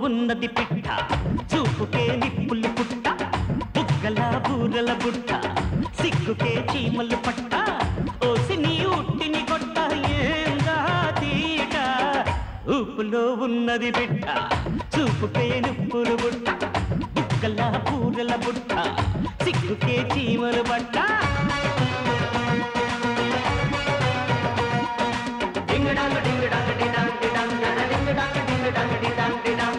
ఉన్నది పిట్ట చూపుకే నిప్పులు పుట్ట బుగ్గల బూరల బుట్ట సిగ్గుకే చీమలు పట్ట ఓసి నీ ఉట్టిని కొట్ట ఏందా తీట ఊపులో ఉన్నది బిడ్డ చూపుకే నిప్పులు బుట్ట బుగ్గల బూరల బుట్ట సిగ్గుకే చీమలు పట్ట డింగడాంగ డింగడాంగ డిడాంగ డిడాంగ డింగడాంగ డింగడాంగ డిడాంగ డిడాంగ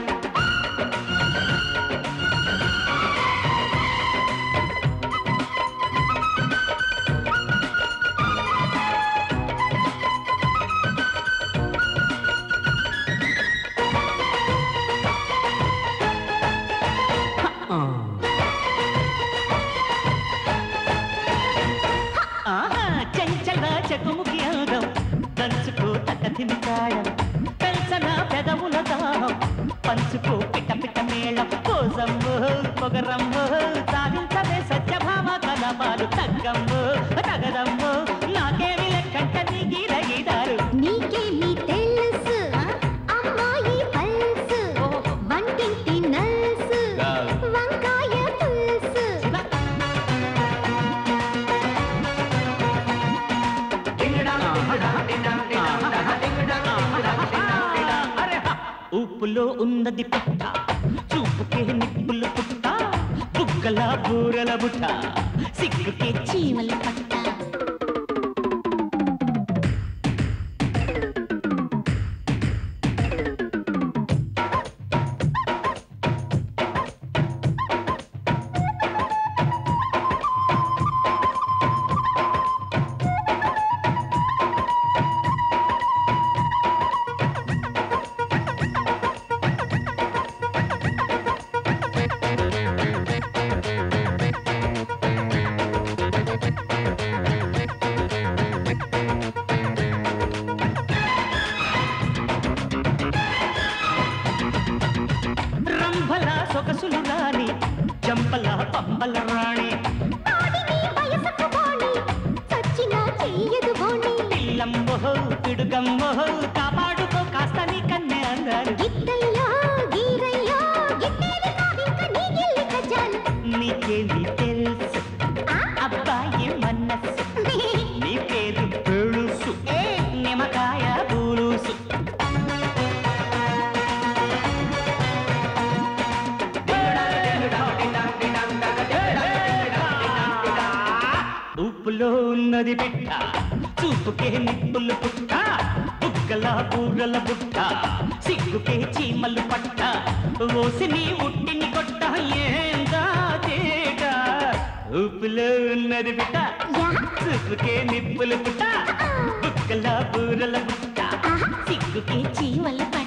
ఆహా, చెంచల చెకుముకి అందం దంచుకో తక్కతిని తాళం పెంచన పెదవుల దాహం పంచుకో పిట్ట పిట్ట మేళం కోసంబో పొగరంబో సాధించవే సత్యభామ కలపాలు తగ్గంబో తగదంబో నాకేమి లెక్కంట నీ గీల గీతారు నీకేమి తెలుసు అమ్మాయి పల్సు వంటింటి నల్సు వంకాయ పులుసు అరే హా! ఉప్పులో ఉన్నది పుట్ట చూపుకే నిప్పులు పుట్ట బుగ్గల బూరల బుట్ట సిగ్గుకే చీమల పట్ట రంభల సొగసులు రాణి చంపల పంపల రాణి ఆడిని వయసకు బోణి చచ్చినా చెయ్యదు బోణి పిల్లమ్మో పిడుగమ్మో కాపాడుకో కాస్త నీ కన్నే అందారు గిట్టయ్యా గీరయ్యా గిట్టేది కాదింక నీ గిల్లి కజ్జాలు నీకేమి తెలుసు అబ్బాయి మనస్సు నీ పేరు తెలుసు నిమ్మకాయ పూలుసు ఉప్పులో ఉన్నది బిడ్డ చూపుకే నిప్పులు పుట్ట బుగ్గల బూరల బుట్ట సిగ్గుకే చీమలు పట్ట ఓసి నీ ఉట్టిని కొట్ట ఏందా తేట ఉప్పులో ఉన్నది బిడ్డ యా చూపుకే నిప్పులు పుట్ట బుగ్గల బూరల బుట్ట సిగ్గుకే చీమల పట్ట